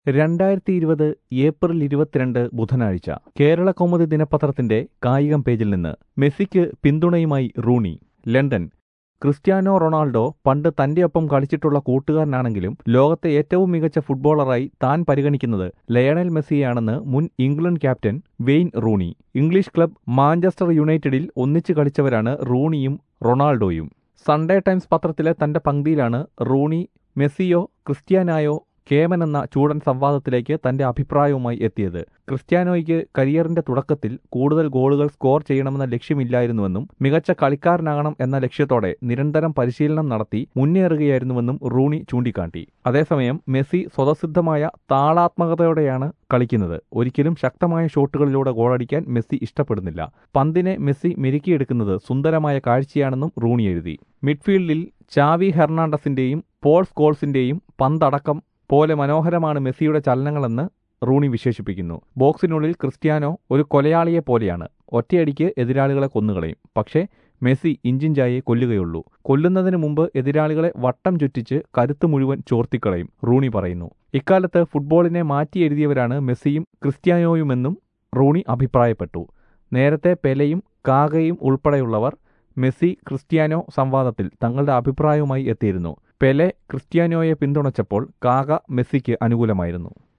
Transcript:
രണ്ടായിരത്തി ഇരുപത് ഏപ്രിൽ ഇരുപത്തിരണ്ട് ബുധനാഴ്ച കേരള കൗമുദി ദിനപത്രത്തിന്റെ കായികം പേജിൽ നിന്ന് മെസ്സിക്ക് പിന്തുണയുമായി റൂണി ലണ്ടൻ ക്രിസ്ത്യാനോ റൊണാൾഡോ പണ്ട് തന്റെ ഒപ്പം കളിച്ചിട്ടുള്ള കൂട്ടുകാരനാണെങ്കിലും ലോകത്തെ ഏറ്റവും മികച്ച ഫുട്ബോളറായി താൻ പരിഗണിക്കുന്നത് ലയണൽ മെസ്സിയാണെന്ന് മുൻ England captain Wayne Rooney English club Manchester യുണൈറ്റഡിൽ ഒന്നിച്ചു കളിച്ചവരാണ് റൂണിയും റൊണാൾഡോയും സൺഡേ ടൈംസ് പത്രത്തിലെ തന്റെ പങ്ക്തിയിലാണ് റൂണി മെസ്സിയോ ക്രിസ്ത്യാനായോ കേമൻ എന്ന ചൂടൻ സംവാദത്തിലേക്ക് തന്റെ അഭിപ്രായവുമായി എത്തിയത് ക്രിസ്ത്യാനോയ്ക്ക് കരിയറിന്റെ തുടക്കത്തിൽ കൂടുതൽ ഗോളുകൾ സ്കോർ ചെയ്യണമെന്ന ലക്ഷ്യമില്ലായിരുന്നുവെന്നും മികച്ച കളിക്കാരനാകണം എന്ന ലക്ഷ്യത്തോടെ നിരന്തരം പരിശീലനം നടത്തി മുന്നേറുകയായിരുന്നുവെന്നും റൂണി ചൂണ്ടിക്കാട്ടി അതേസമയം മെസ്സി സ്വതസിദ്ധമായ താളാത്മകതയോടെയാണ് കളിക്കുന്നത് ഒരിക്കലും ശക്തമായ ഷോട്ടുകളിലൂടെ ഗോളടിക്കാൻ മെസ്സി ഇഷ്ടപ്പെടുന്നില്ല പന്തിനെ മെസ്സി മെരുക്കിയെടുക്കുന്നത് സുന്ദരമായ കാഴ്ചയാണെന്നും റൂണി എഴുതി മിഡ്ഫീൽഡിൽ ചാവി ഹെർണാണ്ടസിന്റെയും പോൾ സ്കോൾസിന്റെയും പന്തടക്കം പോലെ മനോഹരമാണ് മെസ്സിയുടെ ചലനങ്ങളെന്ന് റൂണി വിശേഷിപ്പിക്കുന്നു ബോക്സിനുള്ളിൽ ക്രിസ്ത്യാനോ ഒരു കൊലയാളിയെ പോലെയാണ് ഒറ്റയടിക്ക് എതിരാളികളെ കൊന്നുകളയും പക്ഷേ മെസ്സി ഇഞ്ചിഞ്ചായെ കൊല്ലുകയുള്ളൂ കൊല്ലുന്നതിന് മുമ്പ് എതിരാളികളെ വട്ടം ചുറ്റിച്ച് കരുത്ത് മുഴുവൻ ചോർത്തിക്കളയും റൂണി പറയുന്നു ഇക്കാലത്ത് ഫുട്ബോളിനെ മാറ്റി എഴുതിയവരാണ് മെസ്സിയും ക്രിസ്ത്യാനോയുമെന്നും റൂണി അഭിപ്രായപ്പെട്ടു നേരത്തെ പെലയും കാഗയും ഉൾപ്പെടെയുള്ളവർ മെസ്സി ക്രിസ്ത്യാനോ സംവാദത്തിൽ തങ്ങളുടെ അഭിപ്രായവുമായി എത്തിയിരുന്നു പെലെ ക്രിസ്ത്യാനോയെ പിന്തുണച്ചപ്പോൾ കാക മെസ്സിക്ക് അനുകൂലമായിരുന്നു